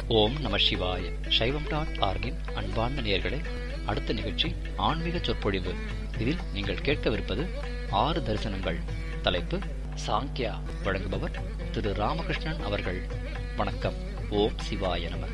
ஓம் நம சிவாய சைவம் டாட் ஆர்கின் அன்பார்ந்த நேயர்களே அடுத்த நிகழ்ச்சி ஆன்மீக சொற்பொழிவு இதில் நீங்கள் கேட்கவிருப்பது ஆறு தரிசனங்கள் தலைப்பு சாங்கியா வழங்குபவர் திரு ராமகிருஷ்ணன் அவர்கள் வணக்கம் ஓம் சிவாய நம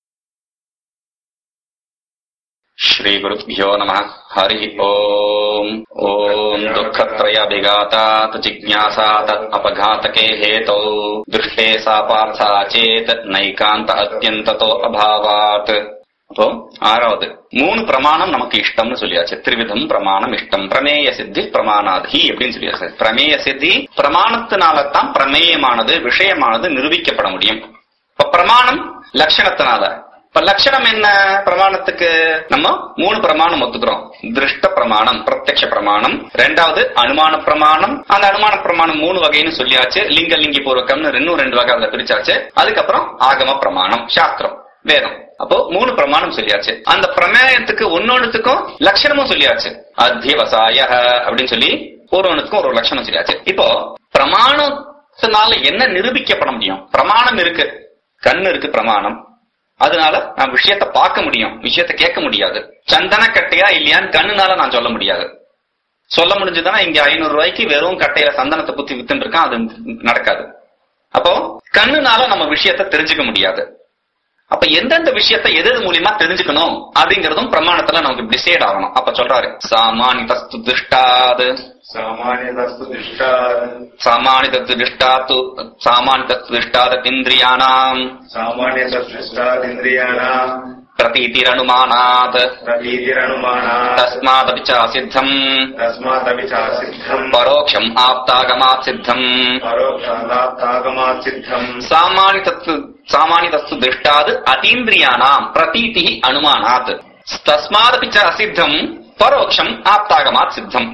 श्रीगुरुभ्यो नमः हरिः ओम् ॐ दुःखत्रयाभिघाता तु जिज्ञासा तत् अपघातके हेतौ दृष्टे सा पार्था चेत् நைகாந்த அத்தியந்ததோ அபாவாத் அப்போ ஆறாவது மூணு பிரமாணம் நமக்கு இஷ்டம்னு சொல்லியாச்சு திருவிதம் பிரமாணம் இஷ்டம் பிரமேய சித்தி பிரமாணாதி அப்படின்னு சொல்லியாச்சு பிரமேய சித்தி பிரமாணத்தினால தான் பிரமேயமானது விஷயமானது நிரூபிக்கப்பட முடியும் இப்ப பிரமாணம் லட்சணத்தினால இப்ப லட்சணம் என்ன பிரமாணத்துக்கு நம்ம மூணு பிரமாணம் ஒத்துக்கிறோம் திருஷ்ட பிரமாணம் பிரத்யக்ஷ பிரமாணம் ரெண்டாவது அனுமான பிரமாணம் அந்த அனுமான பிரமாணம் மூணு வகைன்னு சொல்லியாச்சு லிங்க லிங்கி பூர்வகம்னு இன்னும் ரெண்டு வகை அதுல பிரிச்சாச்சு அதுக்கப்புறம் ஆகம பிரமாணம் சாஸ்திரம் வேதம் அப்போ மூணு பிரமாணம் சொல்லியாச்சு அந்த பிரமேயத்துக்கு ஒன்னொன்னுத்துக்கும் லட்சணமும் சொல்லியாச்சு அத்தியவசாய அப்படின்னு சொல்லி ஒரு ஒண்ணுக்கும் ஒரு லட்சணம் சொல்லியாச்சு இப்போ பிரமாணத்தினால என்ன நிரூபிக்கப்பட முடியும் பிரமாணம் இருக்கு கண்ணு இருக்கு பிரமாணம் அதனால நான் விஷயத்த பார்க்க முடியும் விஷயத்த கேட்க முடியாது சந்தன கட்டையா இல்லையான்னு கண்ணுனால நான் சொல்ல முடியாது சொல்ல முடிஞ்சதுன்னா இங்க ஐநூறு ரூபாய்க்கு வெறும் கட்டையில சந்தனத்தை குத்தி வித்துட்டு இருக்கான் அது நடக்காது அப்போ கண்ணுனால நம்ம விஷயத்த தெரிஞ்சுக்க முடியாது அப்ப எந்தெந்த விஷயத்த எது எது மூலியமா தெரிஞ்சுக்கணும் அப்படிங்கறதும் பிரமாணத்துல நமக்கு டிசைட் ஆகணும் அப்ப சொல்றாரு சாமானி தஸ்து திருஷ்டாது सामान्यतस्तु दृष्टात् சாமானி தத்து திருஷ்டாத்து சாமானி தத்து திருஷ்டாத் இந்திரியானாம் सामान्यतदृष्टादिन्द्रियाणाम् பிரதீதிரனுமானாத் प्रतीतिरनुमानात् तस्मादपि च सिद्धम् तस्मादपि चासिद्धम् परोक्षम् आप्तागमात् सिद्धम् परोक्षादाप्तागमात् सिद्धम् सामान्य तत्तु सामान्य तस्तु दृष्टाद् अतीन्द्रियाणाम् प्रतीतिः अनुमानात् तस्मादपि च असिद्धम् परोक्षम् आप्तागमात् सिद्धम्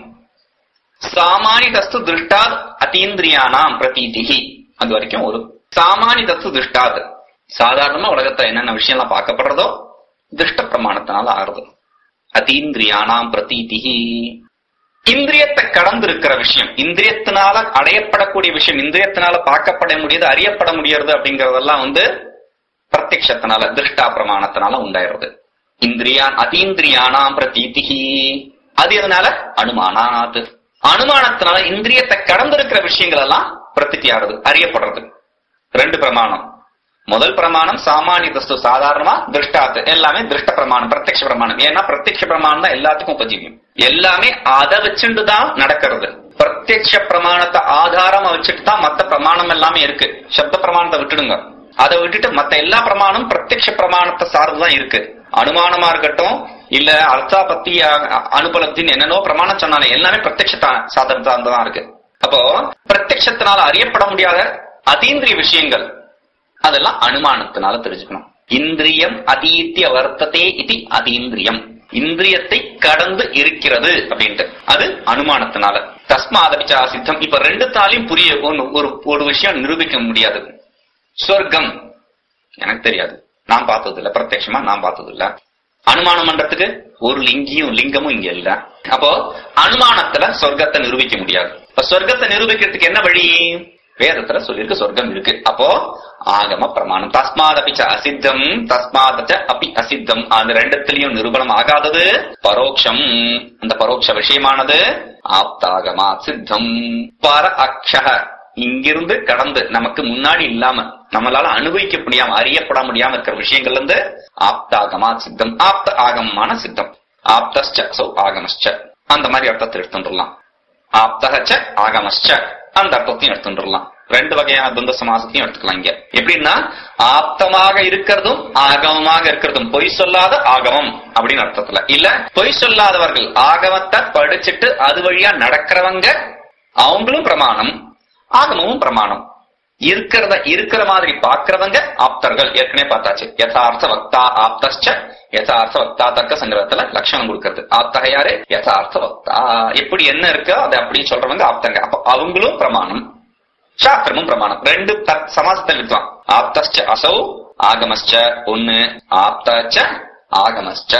சாமானிய தஸ்து திருஷ்டாத் அத்தீந்திரியானாம் பிரதீதிகி அது வரைக்கும் ஒரு சாமானிய தஸ்து திருஷ்டாத் சாதாரணமா உலகத்துல என்னென்ன விஷயம்லாம் பார்க்கப்படுறதோ திருஷ்ட பிரமாணத்தினால ஆறுது அதீந்திரியானாம் பிரதீதிகி இந்திரியத்தை கடந்து இருக்கிற விஷயம் இந்திரியத்தினால அடையப்படக்கூடிய விஷயம் இந்திரியத்தினால பார்க்கப்பட முடியாது அறியப்பட முடியாது அப்படிங்கறதெல்லாம் வந்து பிரத்யக்ஷத்தினால திருஷ்டா பிரமாணத்தினால உண்டாயிருது இந்திரியான் அதீந்திரியானாம் பிரதீதிகி அது எதனால அனுமானாத் அனுமானத்தினால இந்திரியத்தை கடந்திருக்கிற விஷயங்கள் எல்லாம் பிரத்தித்தி ஆறுது அறியப்படுறது ரெண்டு பிரமாணம் முதல் பிரமாணம் சாமானிய தஸ்து சாதாரணமா திருஷ்டாத்து எல்லாமே திருஷ்ட பிரமாணம் பிரத்யக்ஷ பிரமாணம் ஏன்னா பிரத்யக்ஷ பிரமாணம் தான் எல்லாத்துக்கும் உபஜீவியம் எல்லாமே அதை வச்சுட்டு தான் நடக்கிறது பிரத்யக்ஷ பிரமாணத்தை ஆதாரமா வச்சுட்டு தான் மத்த பிரமாணம் எல்லாமே இருக்கு சப்த பிரமாணத்தை விட்டுடுங்க அதை விட்டுட்டு மத்த எல்லா பிரமாணம் பிரத்யக்ஷ பிரமாணத்தை சார்ந்துதான் இருக்கு அனுமானமா இருக்கட்டும் இல்ல அர்த்தாபத்தி அ- அனுபலத்தின் என்னென்னோ பிரமாணம் சொன்னாலே எல்லாமே பிரத்யக்ஷ சாதனம் சார்ந்துதான் இருக்கு அப்போ பிரத்யக்ஷத்தினால அறியப்பட முடியாத அதீந்திரிய விஷயங்கள் அதெல்லாம் அனுமானத்தினால தெரிஞ்சுக்கணும் இந்திரியம் அதீத்திய வர்த்ததே இது அதீந்திரியம் இந்திரியத்தை கடந்து இருக்கிறது அப்படின்ட்டு அது அனுமானத்தினால தஸ்மாதபிச்சா சித்தம் இப்ப ரெண்டு தாலையும் புரிய ஒண்ணு ஒரு ஒரு விஷயம் நிரூபிக்க முடியாது சொர்க்கம் எனக்கு தெரியாது நான் பார்த்தது இல்ல பிரத்யட்சமா நான் பார்த்தது இல்ல அனுமானம் பண்றதுக்கு ஒரு லிங்கியும் லிங்கமும் இங்க இல்ல அப்போ அனுமானத்துல சொர்க்கத்தை நிரூபிக்க முடியாது இப்ப சொர்க்கத்தை நிரூபிக்கிறதுக்கு என்ன வழி வேதத்துல சொல்லியிருக்கு சொர்க்கம் இருக்கு அப்போ ஆகம பிரமாணம் தஸ்மாதபிச்ச அசித்தம் தஸ்மாதச்ச அபி அசித்தம் அந்த ரெண்டுத்திலையும் நிரூபணம் ஆகாதது பரோக்ஷம் அந்த பரோட்ச விஷயமானது ஆப்தாகமா சித்தம் பர அக்ஷக இங்கிருந்து கடந்து நமக்கு முன்னாடி இல்லாம நம்மளால அனுபவிக்க முடியாம அறியப்பட முடியாம இருக்கிற விஷயங்கள்ல இருந்து ஆப்தாகமா சித்தம் ஆப்த ஆகமமான சித்தம் ஆப்தஸ்ச சோ ஆகமஸ்ச அந்த மாதிரி அர்த்தத்தை எடுத்துட்டுலாம் ஆப்தகச்ச ஆகமஸ்ச அந்த அர்த்தத்தையும் எடுத்துட்டுலாம் ரெண்டு வகையான துந்த சமாசத்தையும் எடுத்துக்கலாம் இங்க எப்படின்னா ஆப்தமாக இருக்கிறதும் ஆகமமாக இருக்கிறதும் பொய் சொல்லாத ஆகமம் அப்படின்னு அர்த்தத்துல இல்ல பொய் சொல்லாதவர்கள் ஆகமத்தை படிச்சுட்டு அது வழியா நடக்கிறவங்க அவங்களும் பிரமாணம் ஆகமமும் பிரமாணம் இருக்கிறத இருக்கிற மாதிரி பாக்குறவங்க ஆப்தர்கள் ஏற்கனவே பார்த்தாச்சு யதார்த்த வக்தா ஆப்தஸ்ச யதார்த்த வக்தா தர்க்க சங்கிரகத்துல லட்சணம் கொடுக்கிறது ஆப்தக யாரு யதார்த்த வக்தா எப்படி என்ன இருக்கோ அதை அப்படி சொல்றவங்க ஆப்தங்க அப்ப அவங்களும் பிரமாணம் சாஸ்திரமும் பிரமாணம் ரெண்டு த- சமாசத்தில் வித்வான் ஆப்தஸ்ச அசௌ ஆகமஸ்ச ஒன்னு ஆப்தச்ச ஆகமஸ்ச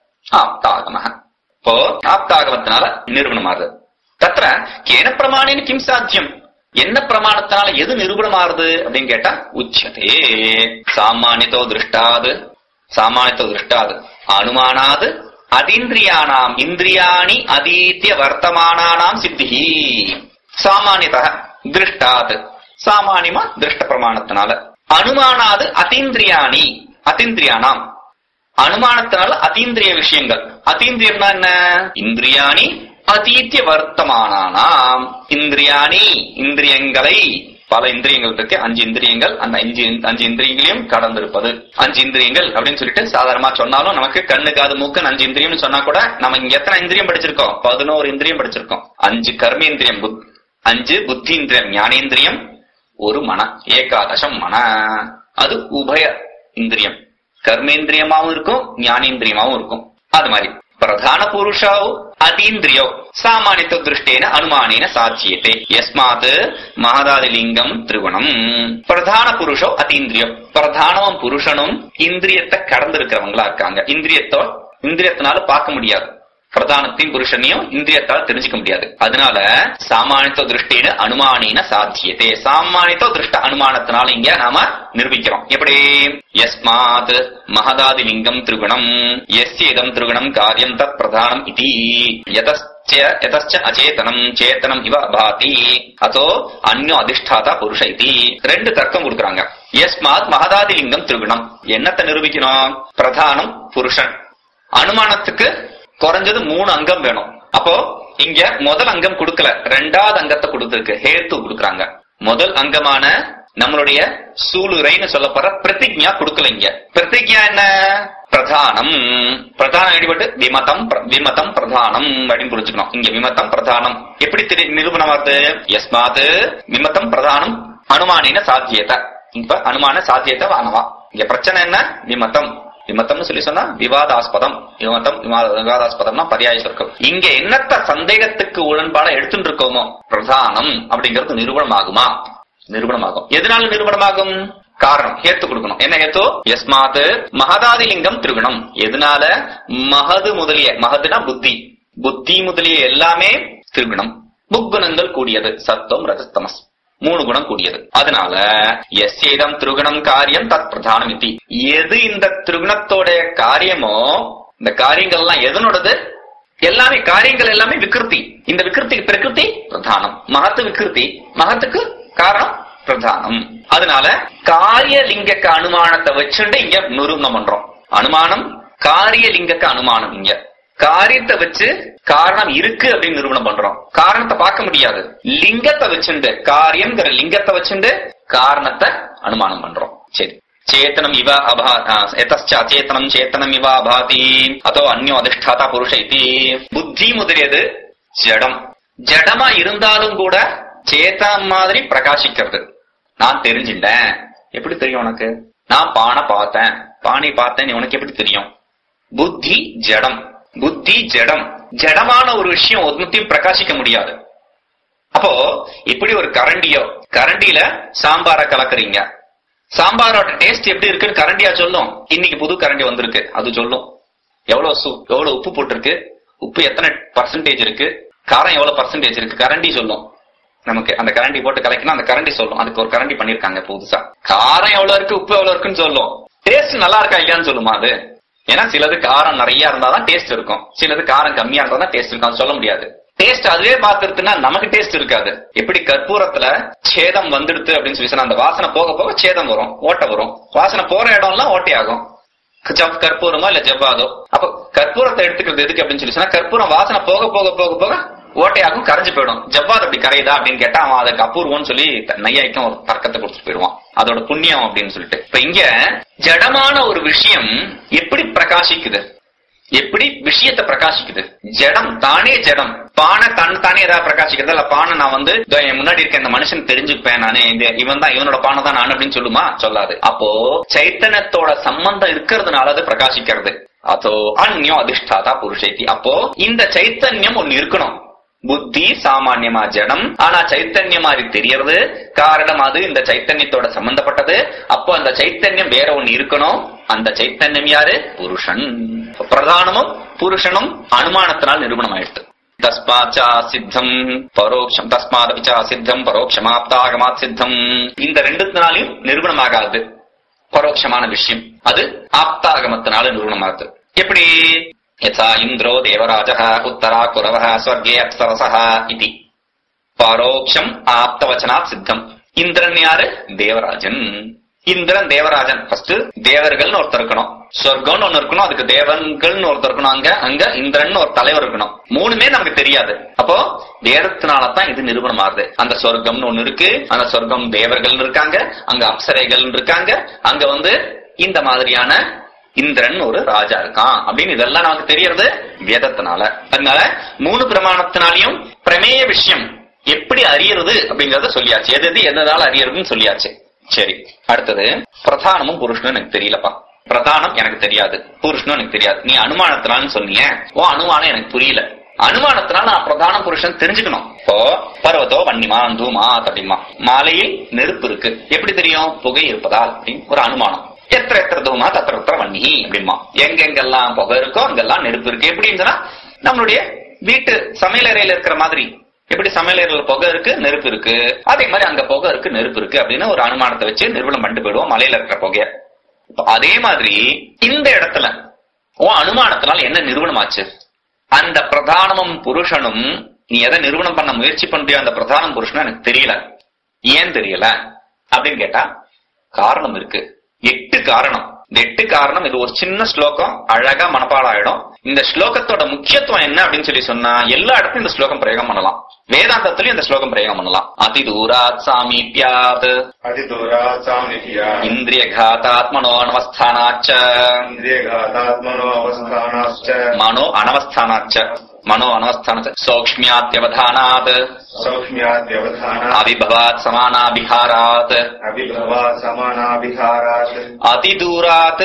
ஆப்தாகம இப்போ ஆப்தாகமத்தினால நிரூபணமாகுது தத்திர கேன பிரமாணேன கிம் சாத்தியம் என்ன பிரமாணத்தினால எது நிரூபணமாறுது அப்படின்னு கேட்டா உச்சதே சாமானியத்தோ திருஷ்டாது சாமானியத்தோ திருஷ்டாது அனுமானாது அதீந்திரியானாம் இந்திரியாணி அதீத்திய வர்த்தமானானாம் சித்திஹி சாமானியத திருஷ்டாத் சாமானியமா திருஷ்ட பிரமாணத்தினால அனுமானாது அதீந்திரியாணி அதீந்திரியானாம் அனுமானத்தினால அதீந்திரிய விஷயங்கள் அதீந்திரியம்னா என்ன இந்திரியாணி அதீத்திய வர்த்தமானானாம் இந்திரியாணி இந்திரியங்களை பல இந்திரியங்கள் இருக்கு அஞ்சு இந்திரியங்கள் அந்த அஞ்சு அஞ்சு இந்திரியங்களையும் கடந்திருப்பது அஞ்சு இந்திரியங்கள் அப்படின்னு சொல்லிட்டு சாதாரணமா சொன்னாலும் நமக்கு கண்ணு காது மூக்கு அஞ்சு இந்திரியம்னு சொன்னா கூட நம்ம இங்க எத்தனை இந்திரியம் படிச்சிருக்கோம் பதினோரு இந்திரியம் படிச்சிருக்கோம் அஞ்சு கர்மேந்திரியம் புத் அஞ்சு புத்தி இந்திரியம் ஞானேந்திரியம் ஒரு மன ஏகாதசம் மன அது உபய இந்திரியம் கர்மேந்திரியமாவும் இருக்கும் ஞானேந்திரியமாவும் இருக்கும் அது மாதிரி பிரதான புருஷோ அதீந்திரியோ சாமானியத்துவ திருஷ்டேன அனுமானேன சாட்சியத்தை யஸ்மாத் மகதாதிலிங்கம் திருவணம் பிரதான புருஷோ அதீந்திரியோ பிரதானமும் புருஷனும் இந்திரியத்தை கடந்திருக்கிறவங்களா இருக்காங்க இந்திரியத்தோ இந்திரியத்தினால பார்க்க முடியாது பிரதானத்தையும் புருஷனையும் இந்திரியத்தால் தெரிஞ்சுக்க முடியாது அதனால சாமானியத்துவ திருஷ்டின்னு அனுமானின சாத்தியதே சாமானியத்துவ திருஷ்ட அனுமானத்தினால இங்க நாம நிரூபிக்கிறோம் எப்படி யஸ்மாத் மகதாதி லிங்கம் திருகுணம் எஸ்ய இதம் திருகுணம் காரியம் தத் பிரதானம் இதி யதஸ்ய யதஸ்ச அச்சேதனம் சேத்தனம் இவ பாதி அதோ அந்யோ அதிஷ்டாதா புருஷ இதி ரெண்டு தர்க்கம் கொடுக்குறாங்க யஸ்மாத் மகதாதி லிங்கம் திருகுணம் என்னத்தை நிரூபிக்கணும் பிரதானம் புருஷன் அனுமானத்துக்கு குறைஞ்சது மூணு அங்கம் வேணும் அப்போ இங்க முதல் அங்கம் கொடுக்கல ரெண்டாவது அங்கத்தை கொடுத்திருக்கு ஹேத்து கொடுக்கறாங்க முதல் அங்கமான நம்மளுடைய சூளுரைன்னு சொல்லப்படுற பிரதிஜா கொடுக்கல இங்க பிரதிஜா என்ன பிரதானம் பிரதானம் ஈடுபட்டு விமதம் பிர- விமதம் பிரதானம் அப்படின்னு புரிஞ்சுக்கணும் இங்க விமதம் பிரதானம் எப்படி திரு நிரூபணம் வருது யஸ்மாத் விமதம் பிரதானம் அனுமானின சாத்தியத்தை இப்ப அனுமான சாத்தியத்தை வானவா இங்க பிரச்சனை என்ன விமதம் விமத்தம்னு சொல்லி சொன்னா விவாதாஸ்பதம் விமத்தம் விவா- விவாதாஸ்பதம்னா பரியாய சொற்கள் இங்க என்னத்த சந்தேகத்துக்கு உடன்பாட எடுத்துட்டு இருக்கோமோ பிரதானம் அப்படிங்கிறது நிரூபணமாகுமா நிரூபணமாகும் எதனால நிரூபணமாகும் காரணம் ஹேத்து கொடுக்கணும் என்ன ஹேத்து யஸ்மாத் மகதாதிலிங்கம் திருகுணம் எதனால மகது முதலிய மகதுனா புத்தி புத்தி முதலிய எல்லாமே திருகுணம் முக்குணங்கள் கூடியது சத்துவம் ரஜஸ்தமஸ் மூணு குணம் கூடியது அதனால எஸ்ஏதம் திருகுணம் காரியம் தத் பிரதானம் இதி எது இந்த திருகுணத்தோட காரியமோ இந்த காரியங்கள் எல்லாம் எதனோடது எல்லாமே காரியங்கள் எல்லாமே விகிருதி இந்த விகிருதிக்கு பிரகிருதி பிரதானம் மகத்து விகிருதி மகத்துக்கு காரணம் பிரதானம் அதனால காரிய லிங்கக்க அனுமானத்தை வச்சுட்டு இங்க நிரூபணம் பண்றோம் அனுமானம் காரிய லிங்கக்க அனுமானம் இங்க காரியத்தை வச்சு காரணம் இருக்கு அப்படின்னு நிரூபணம் பண்றோம் காரணத்தை பார்க்க முடியாது லிங்கத்தை வச்சுண்டு காரியம்ங்கிற லிங்கத்தை வச்சுண்டு காரணத்தை அனுமானம் பண்றோம் சரி சேத்தனம் இவ அபா எதச்ச அச்சேத்தனம் சேத்தனம் இவ அபாதி அதோ அந்யோ அதிஷ்டாதா புருஷ இதி புத்தி முதலியது ஜடம் ஜடமா இருந்தாலும் கூட சேத்தனம் மாதிரி பிரகாசிக்கிறது நான் தெரிஞ்சிட்டேன் எப்படி தெரியும் உனக்கு நான் பானை பார்த்தேன் பானை பார்த்தேன் உனக்கு எப்படி தெரியும் புத்தி ஜடம் புத்தி ஜடம் ஜடமான ஒரு விஷயம் ஒன்னுத்தையும் பிரகாசிக்க முடியாது அப்போ இப்படி ஒரு கரண்டியோ கரண்டியில சாம்பார கலக்குறீங்க சாம்பாரோட டேஸ்ட் எப்படி இருக்குன்னு கரண்டியா சொல்லும் இன்னைக்கு புது கரண்டி வந்திருக்கு அது சொல்லும் எவ்வளவு சு எவ்வளவு உப்பு போட்டிருக்கு உப்பு எத்தனை பர்சன்டேஜ் இருக்கு காரம் எவ்வளவு பர்சன்டேஜ் இருக்கு கரண்டி சொல்லும் நமக்கு அந்த கரண்டி போட்டு கலக்கினா அந்த கரண்டி சொல்லும் அதுக்கு ஒரு கரண்டி பண்ணிருக்காங்க புதுசா காரம் எவ்வளவு இருக்கு உப்பு எவ்வளவு இருக்குன்னு சொல்லும் டேஸ்ட் நல்லா இருக்கா இல்லையான்னு சொல்லுமா அது ஏன்னா சிலது காரம் நிறைய இருந்தாதான் டேஸ்ட் இருக்கும் சிலது காரம் கம்மியா இருந்தா தான் டேஸ்ட் இருக்கும் அது சொல்ல முடியாது டேஸ்ட் அதுவே பாத்துருத்துன்னா நமக்கு டேஸ்ட் இருக்காது எப்படி கற்பூரத்துல சேதம் வந்துடுது அப்படின்னு சொல்லி சொன்னா அந்த வாசனை போக போக சேதம் வரும் ஓட்டை வரும் வாசனை போற இடம்லாம் ஓட்டை ஆகும் ஜப் கற்பூரமோ இல்ல ஜவ்வாதோ அப்ப கற்பூரத்தை எடுத்துக்கிறது எதுக்கு அப்படின்னு சொல்லி சொன்னா கற்பூரம் வாசனை போக போக போக போக ஓட்டையாகும் கரைஞ்சு போயிடும் ஜவ்வாது அப்படி கரையுதா அப்படின்னு கேட்டா அவன் அதுக்கு அபூர்வம்னு சொல்லி நையாய்க்கும் ஒரு தர்க்கத்தை கொடுத்துட்டு போயிடுவான் அதோட புண்ணியம் அப்படின்னு சொல்லிட்டு இப்ப இங்க ஜடமான ஒரு விஷயம் எப்படி பிரகாசிக்குது எப்படி விஷயத்தை பிரகாசிக்குது ஜடம் தானே ஜடம் பானை தன் தானே ஏதாவது பிரகாசிக்கிறது இல்ல பானை நான் வந்து இதோ என் முன்னாடி இருக்க இந்த மனுஷன் தெரிஞ்சுப்பேன் நானே இந்த இவன் தான் இவனோட பானை தான் நான் அப்படின்னு சொல்லுமா சொல்லாது அப்போ சைத்தன்யத்தோட சம்பந்தம் இருக்கிறதுனால அது பிரகாசிக்கிறது அதோ அந்நியம் அதிஷ்டாதா புருஷைத்தி அப்போ இந்த சைத்தன்யம் ஒண்ணு இருக்கணும் புத்தி சாமான்யமா ஜடம் ஆனா சைத்தன்யம் மாதிரி தெரியறது காரணம் அது இந்த சைத்தன்யத்தோட சம்பந்தப்பட்டது அப்போ அந்த சைத்தன்யம் வேற ஒண்ணு இருக்கணும் அந்த சைத்தன்யம் யாரு புருஷன் பிரதானமும் புருஷனும் அனுமானத்தினால் நிரூபணம் ஆயிடுது தஸ்மாச்சா சித்தம் பரோக்ஷம் தஸ்மாத் சித்தம் பரோக்ஷமாப்தாகமாத் சித்தம் இந்த ரெண்டுத்தினாலையும் நிரூபணமாகாது பரோட்சமான விஷயம் அது ஆப்தாகமத்தினால நிரூபணமாகுது எப்படி யதா இந்திரோ தேவராஜ உத்தரா குரவ ஸ்வர்கே அப்சரச இது பரோக்ஷம் ஆப்தவச்சனாத் சித்தம் இந்திரன் யாரு தேவராஜன் இந்திரன் தேவராஜன் ஃபர்ஸ்ட் தேவர்கள்னு ஒருத்தர் இருக்கணும் சொர்க்கம்னு ஒண்ணு இருக்கணும் அதுக்கு தேவன்கள்னு ஒருத்தர் இருக்கணும் அங்க அங்க இந்திரன் ஒரு தலைவர் இருக்கணும் மூணுமே நமக்கு தெரியாது அப்போ வேதத்தினாலதான் இது நிரூபணம் ஆகுது அந்த சொர்க்கம்னு ஒண்ணு இருக்கு அந்த சொர்க்கம் தேவர்கள் இருக்காங்க அங்க அப்சரைகள் இருக்காங்க அங்க வந்து இந்த மாதிரியான இந்திரன் ஒரு ராஜா இருக்கான் அப்படின்னு இதெல்லாம் நமக்கு தெரியறது வேதத்தினால அதனால மூணு பிரமாணத்தினாலையும் பிரமேய விஷயம் எப்படி அறியறது அப்படிங்கறத சொல்லியாச்சு எது எது எதனால அறியறதுன்னு சொல்லியாச்சு சரி அடுத்தது பிரதானமும் புருஷனும் எனக்கு தெரியலப்பா பிரதானம் எனக்கு தெரியாது புருஷனும் எனக்கு தெரியாது நீ அனுமானத்தினாலும் சொன்னீங்க ஓ அனுமானம் எனக்கு புரியல அனுமானத்தினால நான் பிரதான புருஷன் தெரிஞ்சுக்கணும் இப்போ பர்வதோ வன்னிமா தூமா அப்படிமா மாலையில் நெருப்பு இருக்கு எப்படி தெரியும் புகை இருப்பதால் அப்படின்னு ஒரு அனுமானம் எத்திர எத்திர தூமா தத்திர எத்திர வன்னி அப்படிமா எங்கெங்கெல்லாம் புகை இருக்கோ அங்கெல்லாம் நெருப்பு இருக்கு எப்படின்னு சொன்னா நம்மளுடைய வீட்டு சமையலறையில இருக்கிற மாதிரி எப்படி சமையலறையில புகை இருக்கு நெருப்பு இருக்கு அதே மாதிரி அங்க புகை இருக்கு நெருப்பு இருக்கு அப்படின்னு ஒரு அனுமானத்தை வச்சு நிறுவனம் பண்ணிட்டு போயிடுவோம் மலையில இருக்கிற புகைய இப்ப அதே மாதிரி இந்த இடத்துல உன் அனுமானத்தினால என்ன நிறுவனம் ஆச்சு அந்த பிரதானமும் புருஷனும் நீ எதை நிறுவனம் பண்ண முயற்சி பண்றியோ அந்த பிரதானம் புருஷனும் எனக்கு தெரியல ஏன் தெரியல அப்படின்னு கேட்டா காரணம் இருக்கு எட்டு காரணம் இந்த எட்டு காரணம் இது ஒரு சின்ன ஸ்லோகம் அழகா மனப்பாடம் ஆயிடும் இந்த ஸ்லோகத்தோட முக்கியத்துவம் என்ன அப்படின்னு சொல்லி சொன்னா எல்லா இடத்துலயும் இந்த ஸ்லோகம் பிரயோகம் பண்ணலாம் வேதாந்தத்திலயும் இந்த ஸ்லோகம் பிரயோகம் பண்ணலாம் அதி தூராத் சாமீபியாத் अतिदूरात् सामिध्या இந்திரிய காத்தாத்மனோ அனவஸ்தானாச்ச इन्द्रियघातात्मनो अवस्थानाश्च மனோ அனவஸ்தானாச்ச மனோ அனவஸ்தானாச்ச சௌக்ஷ்மியாத்யவதானாத் सौक्ष्म्याद्यवधानात् அவிபவாத் சமானாபிஹாராத் अभिभवात् समानाभिहारात् அதிதூராத்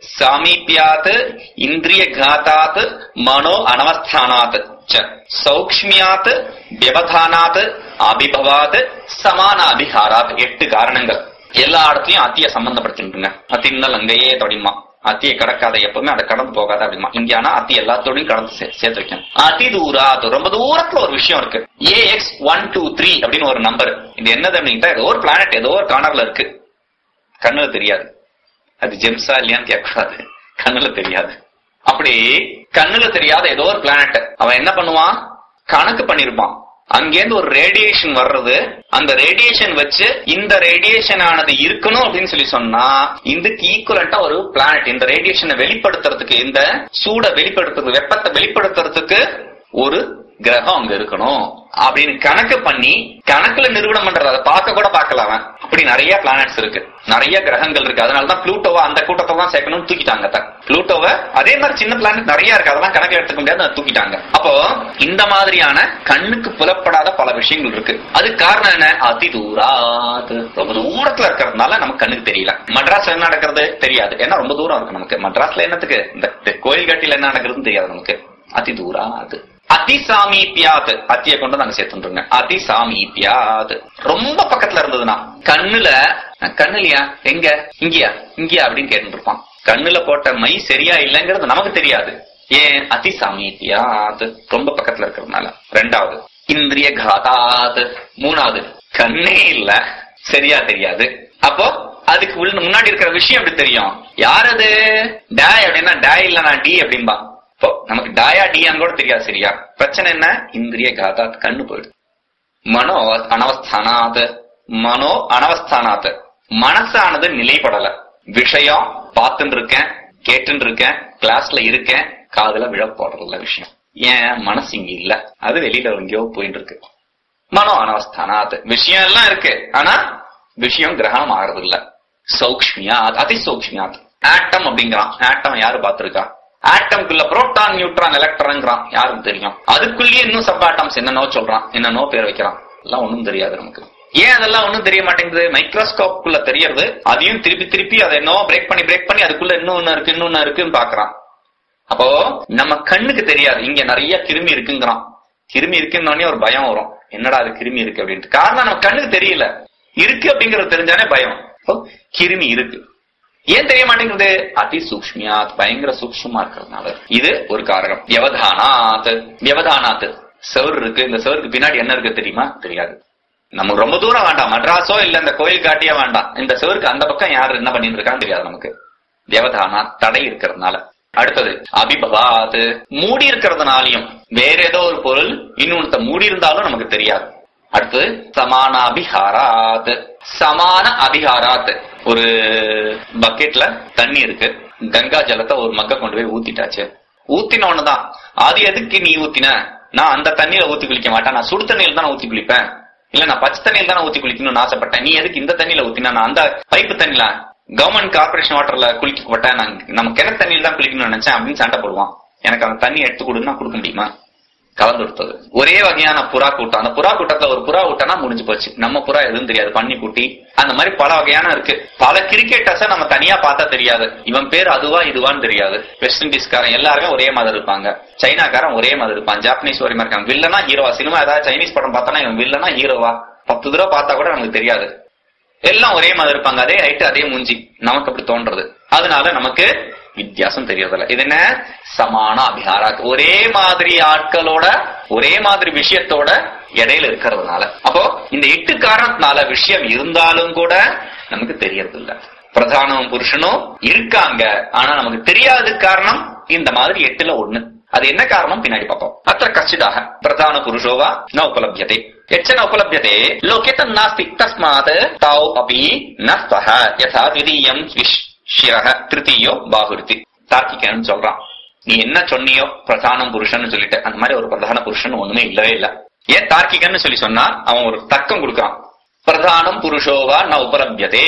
சாமீபியாத் இந்திரிய காத்தாத் மனோ அனவஸ்தானாத் ச சௌக்ஷ்மியாத் வியவதானாத் அபிபவாத் சமான அபிஹாராத் எட்டு காரணங்கள் எல்லா இடத்துலயும் அத்திய சம்பந்தப்படுத்திட்டுங்க அத்தின்னல் அங்கேயே தொடிமா அத்தியை கடக்காத எப்பவுமே அதை கடந்து போகாத அப்படிமா இங்க ஆனா அத்தி எல்லாத்தோடையும் கடந்து சே- சேர்த்து வைக்கணும் அதி தூராத் ரொம்ப தூரத்துல ஒரு விஷயம் இருக்கு A X one two three அப்படின்னு ஒரு நம்பர் இது என்னது அப்படின்ட்டா ஏதோ ஒரு பிளானட் ஏதோ ஒரு கார்னர்ல இருக்கு கண்ணுல தெரியாது அது ஜெம்ஸா இல்லையான்னு கேட்கக்கூடாது கண்ணுல தெரியாது அப்படி கண்ணுல தெரியாத ஏதோ ஒரு பிளானட் அவன் என்ன பண்ணுவான் கணக்கு பண்ணிருப்பான் அங்கேருந்து ஒரு ரேடியேஷன் வர்றது அந்த ரேடியேஷன் வச்சு இந்த ரேடியேஷன் ஆனது இருக்கணும் அப்படின்னு சொல்லி சொன்னா இதுக்கு ஈக்குவலண்டா ஒரு பிளானட் இந்த ரேடியேஷனை வெளிப்படுத்துறதுக்கு இந்த சூட வெளிப்படுத்துறதுக்கு வெப்பத்தை வெளிப்படுத்துறதுக்கு ஒரு கிரகம் அங்க இருக்கணும் அப்படின்னு கணக்கு பண்ணி கணக்குல நிறுவனம் பண்றது அதை பார்க்க கூட பார்க்கல அவன் அப்படி நிறைய பிளானட்ஸ் இருக்கு நிறைய கிரகங்கள் இருக்கு அதனாலதான் ப்ளூட்டோவை அந்த கூட்டத்தை தான் சேர்க்கணும்னு தூக்கிட்டாங்க தான் ப்ளூட்டோவை அதே மாதிரி சின்ன பிளானட் நிறைய இருக்கு அதெல்லாம் கணக்கு எடுத்துக்க முடியாது அதை தூக்கிட்டாங்க அப்போ இந்த மாதிரியான கண்ணுக்கு புலப்படாத பல விஷயங்கள் இருக்கு அது காரணம் என்ன அதி தூராது ரொம்ப தூரத்துல இருக்கிறதுனால நமக்கு கண்ணுக்கு தெரியல மட்ராஸ்ல என்ன நடக்கிறது தெரியாது ஏன்னா ரொம்ப தூரம் இருக்கு நமக்கு மட்ராஸ்ல என்னத்துக்கு இந்த கோயில் கட்டில என்ன நடக்கிறதுன்னு தெரியாது நமக்கு அதி தூராது அதி சாமீபியாத் அத்திய கொண்டு நாங்க சேர்த்துருங்க அதி சாமீபியாத் ரொம்ப பக்கத்துல இருந்ததுன்னா கண்ணுல கண்ணுலயா எங்க இங்கயா இங்கயா அப்படின்னு கேட்டு இருப்பான் கண்ணுல போட்ட மை சரியா இல்லைங்கிறது நமக்கு தெரியாது ஏன் அதி சாமீபியாத் ரொம்ப பக்கத்துல இருக்கிறதுனால ரெண்டாவது இந்திரிய காதாத் மூணாவது கண்ணே இல்ல சரியா தெரியாது அப்போ அதுக்கு உள்ள முன்னாடி இருக்கிற விஷயம் எப்படி தெரியும் யார் அது டாய் அப்படின்னா டாய் இல்ல நான் டி அப்படின்பா இப்போ நமக்கு டாயா டியான்னு கூட தெரியாது சரியா பிரச்சனை என்ன இந்திரிய காதாத் கண்ணு போயிடுது மனோ அனவஸ்தானாத் மனோ அனவஸ்தானாத் மனசானது நிலைப்படல விஷயம் பார்த்துட்டு இருக்கேன் கேட்டுட்டு இருக்கேன் கிளாஸ்ல இருக்கேன் காதுல விழ போடுறதில்ல விஷயம் ஏன் மனசு இங்க இல்ல அது வெளியில எங்கேயோ போயிட்டு இருக்கு மனோ அனவஸ்தானாத் விஷயம் எல்லாம் இருக்கு ஆனா விஷயம் கிரகணம் ஆகிறது இல்ல சௌக்ஷ்மியாத் அதி சௌக்ஷ்மியாத் ஆட்டம் அப்படிங்கிறான் ஆட்டம் யாரு பார்த்திருக்கா ஆட்டம்குள்ள புரோட்டான் நியூட்ரான் எலக்ட்ரான்ங்கிறான் யாருக்கு தெரியும் அதுக்குள்ளேயே இன்னும் சப் ஆட்டம்ஸ் என்னென்னோ சொல்றான் என்னென்னோ பேர் வைக்கிறான் எல்லாம் ஒண்ணும் தெரியாது நமக்கு ஏன் அதெல்லாம் ஒண்ணும் தெரிய மாட்டேங்குது மைக்ரோஸ்கோப் குள்ள தெரியறது அதையும் திருப்பி திருப்பி அதை என்னவோ பிரேக் பண்ணி பிரேக் பண்ணி அதுக்குள்ள இன்னும் ஒண்ணு இருக்கு இன்னொன்னு இருக்குன்னு பாக்குறான் அப்போ நம்ம கண்ணுக்கு தெரியாது இங்க நிறைய கிருமி இருக்குங்கிறான் கிருமி இருக்குன்னொடனே ஒரு பயம் வரும் என்னடா அது கிருமி இருக்கு அப்படின்ட்டு காரணம் நம்ம கண்ணுக்கு தெரியல இருக்கு அப்படிங்கறது தெரிஞ்சானே பயம் அப்போ கிருமி இருக்கு ஏன் தெரிய மாட்டேங்குது அதி சூக்ஷ்மியாத் பயங்கர சூக்ஷ்மமா இருக்கிறதுனால இது ஒரு காரணம் வியவதானாத் வியவதானாத் செவர் இருக்கு இந்த செவருக்கு பின்னாடி என்ன இருக்கு தெரியுமா தெரியாது நமக்கு ரொம்ப தூரம் வேண்டாம் மட்ராஸோ இல்ல இந்த கோயில் காட்டியோ வேண்டாம் இந்த செவருக்கு அந்த பக்கம் யாரு என்ன பண்ணிட்டு இருக்கான்னு தெரியாது நமக்கு தேவதானா தடை இருக்கிறதுனால அடுத்தது அபிபவாத் மூடி இருக்கிறதுனாலையும் வேற ஏதோ ஒரு பொருள் இன்னொருத்த மூடி இருந்தாலும் நமக்கு தெரியாது அடுத்தது சமான அபிஹாராத் சமான அபிஹாராத் ஒரு பக்கெட்ல தண்ணி இருக்கு கங்கா ஜலத்தை ஒரு மக்க கொண்டு போய் ஊத்திட்டாச்சு ஊத்தின தான் அது எதுக்கு நீ ஊத்தின நான் அந்த தண்ணியில ஊத்தி குளிக்க மாட்டேன் நான் சுடு தண்ணியில தான் ஊத்தி குளிப்பேன் இல்ல நான் பச்சை தண்ணியில தான் ஊத்தி குளிக்கணும்னு ஆசைப்பட்டேன் நீ எதுக்கு இந்த தண்ணியில ஊத்தினா நான் அந்த பைப்பு தண்ணில கவர்மெண்ட் கார்பரேஷன் வாட்டர்ல குளிக்கப்பட்டேன் நான் நம்ம கிணறு தண்ணியில தான் குளிக்கணும்னு நினைச்சேன் அப்படின்னு சண்டை போடுவான் எனக்கு அந்த தண்ணி எடுத்து கொடுன்னா கொடுக்க முடியுமா கலந்து கொடுத்தது ஒரே வகையான புறா கூட்டம் அந்த புறா கூட்டத்துல ஒரு புறா கூட்டம்னா முடிஞ்சு போச்சு நம்ம புறா எதுவும் தெரியாது பண்ணி குட்டி அந்த மாதிரி பல வகையான இருக்கு பல கிரிக்கெட்டர்ஸ நம்ம தனியா பார்த்தா தெரியாது இவன் பேர் அதுவா இதுவான்னு தெரியாது வெஸ்ட் இண்டீஸ்காரன் எல்லாருமே ஒரே மாதிரி இருப்பாங்க சைனாக்காரன் ஒரே மாதிரி இருப்பான் ஜாப்பனீஸ் ஒரே மாதிரி இருக்காங்க வில்லனா ஹீரோவா சினிமா ஏதாவது சைனீஸ் படம் பார்த்தா இவன் வில்லனா ஹீரோவா பத்து தடவை பார்த்தா கூட நமக்கு தெரியாது எல்லாம் ஒரே மாதிரி இருப்பாங்க அதே ஹைட் அதே மூஞ்சி நமக்கு அப்படி தோன்றது அதனால நமக்கு வித்தியாசம் தெரியறதில்ல இது என்ன சமான அபிஹாரா ஒரே மாதிரி ஆட்களோட ஒரே மாதிரி விஷயத்தோட இடையில இருக்கிறதுனால அப்போ இந்த எட்டு காரணத்தினால விஷயம் இருந்தாலும் கூட நமக்கு தெரியறது இல்ல பிரதானமும் புருஷனும் இருக்காங்க ஆனா நமக்கு தெரியாத காரணம் இந்த மாதிரி எட்டுல ஒண்ணு அது என்ன காரணம் பின்னாடி பார்ப்போம் அத்த கச்சிதாக பிரதான புருஷோவா ந உபலபியதே எச்ச ந உபலபியதே லோகே தன்னாஸ்தி தஸ்மாத் தௌ அபி நஸ்தஹ யதா த்விதீயம் விஷ் ஷிரஹ திருத்தீயோ பாகுருதி தார்க்கிகன்னு சொல்றான் நீ என்ன சொன்னியோ பிரதானம் புருஷன் சொல்லிட்டு அந்த மாதிரி ஒரு பிரதான புருஷன் ஒண்ணுமே இல்லவே இல்ல ஏன் தார்க்கிகன்னு சொல்லி சொன்னா அவன் ஒரு தர்க்கம் கொடுக்கறான் பிரதானம் புருஷோவா ந உபலபியதே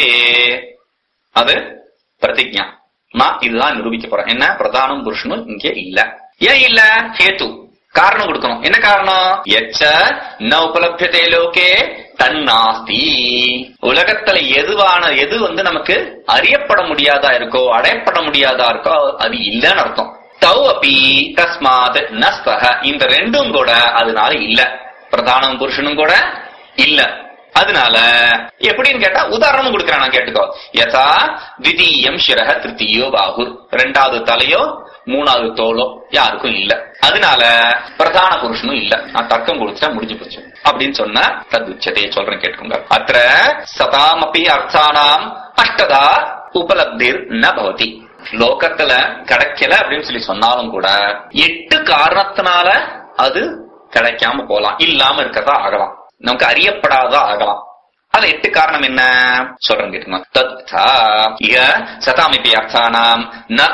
அது பிரதிஜா நான் இதுதான் நிரூபிக்க போறேன் என்ன பிரதானம் புருஷனும் இங்கே இல்ல ஏன் இல்ல ஹேத்து காரணம் கொடுக்கணும் என்ன காரணம் எச்ச ந உபலபியதே லோகே தன்னாஸ்தி உலகத்துல எதுவான எது வந்து நமக்கு அறியப்பட முடியாதா இருக்கோ அடையப்பட முடியாதா இருக்கோ அது இல்லன்னு அர்த்தம் தௌ அப்பி தஸ்மாத் நஸ்தக இந்த ரெண்டும் கூட அதனால இல்ல பிரதானம் புருஷனும் கூட இல்ல அதனால எப்படின்னு கேட்டா உதாரணமும் கொடுக்கறேன் நான் கேட்டுக்கோ யதா விதீயம் சிரக திருத்தியோ பாகுர் ரெண்டாவது தலையோ மூணாவது தோலோ யாருக்கும் இல்ல அதனால பிரதான புருஷனும் இல்ல நான் தர்க்கம் கொடுத்துட்டா முடிஞ்சு போச்சு அப்படின்னு சொன்ன ததுச்சதையை சொல்றேன் கேட்டுக்கோங்க அத்த சதாமப்பி அர்த்தானாம் அஷ்டதா உபலப்திர் ந பவதி லோகத்துல கிடைக்கல அப்படின்னு சொல்லி சொன்னாலும் கூட எட்டு காரணத்தினால அது கிடைக்காம போலாம் இல்லாம இருக்கதா ஆகலாம் நமக்கு அறியப்படாததா ஆகலாம் அது எட்டு காரணம் என்ன சொல்றேன் கேட்டுங்க தத்தா இக சதாமிபி அர்த்தானாம் ந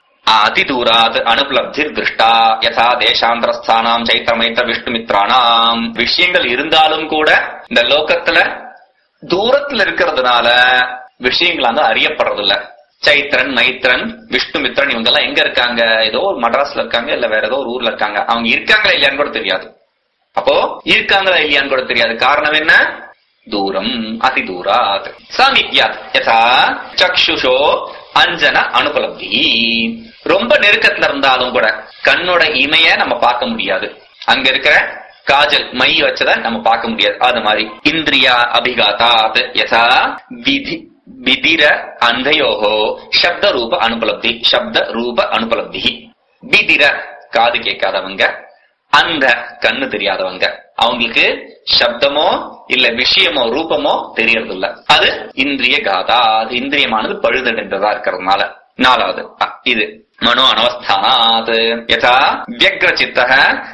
அதிதூராத் அனுபலப்திர் திருஷ்டா யதா தேசாந்திரஸ்தானாம் சைத்திரமைத்த விஷ்ணுமித்ரானாம் விஷயங்கள் இருந்தாலும் கூட இந்த லோகத்துல தூரத்துல இருக்கிறதுனால விஷயங்கள் வந்து அறியப்படுறது இல்ல சைத்திரன் மைத்திரன் விஷ்ணுமித்ரன் இவங்க எல்லாம் எங்க இருக்காங்க ஏதோ ஒரு மட்ராஸ்ல இருக்காங்க இல்ல வேற ஏதோ ஒரு ஊர்ல இருக்காங்க அவங்க இருக்காங்களா இல்லையான்னு கூட தெரியாது அப்போ இருக்காங்களா இல்லையான்னு கூட தெரியாது காரணம் என்ன தூரம் அதி தூராத் சாமித்யாத் யதா சக்ஷுஷோ அஞ்சன அனுபலப்தி ரொம்ப நெருக்கத்துல இருந்தாலும் கூட கண்ணோட இமைய நம்ம பார்க்க முடியாது அங்க இருக்கிற காஜல் மை வச்சத நம்ம பார்க்க முடியாது அது மாதிரி இந்திரியா அபிகாத்தாத் யதா விதி விதிர அந்தையோகோ சப்த ரூப அனுபலப்தி சப்த ரூப அனுபலப்தி விதிர காது கேட்காதவங்க அந்த கண்ணு தெரியாதவங்க அவங்களுக்கு சப்தமோ இல்ல விஷயமோ ரூபமோ தெரியறது இல்ல அது இந்திரிய காதா அது இந்திரியமானது பழுதடைந்ததா இருக்கிறதுனால நாலாவது அ, இது மனோ அனவஸ்தானாத் யதா வியக்ர சித்தக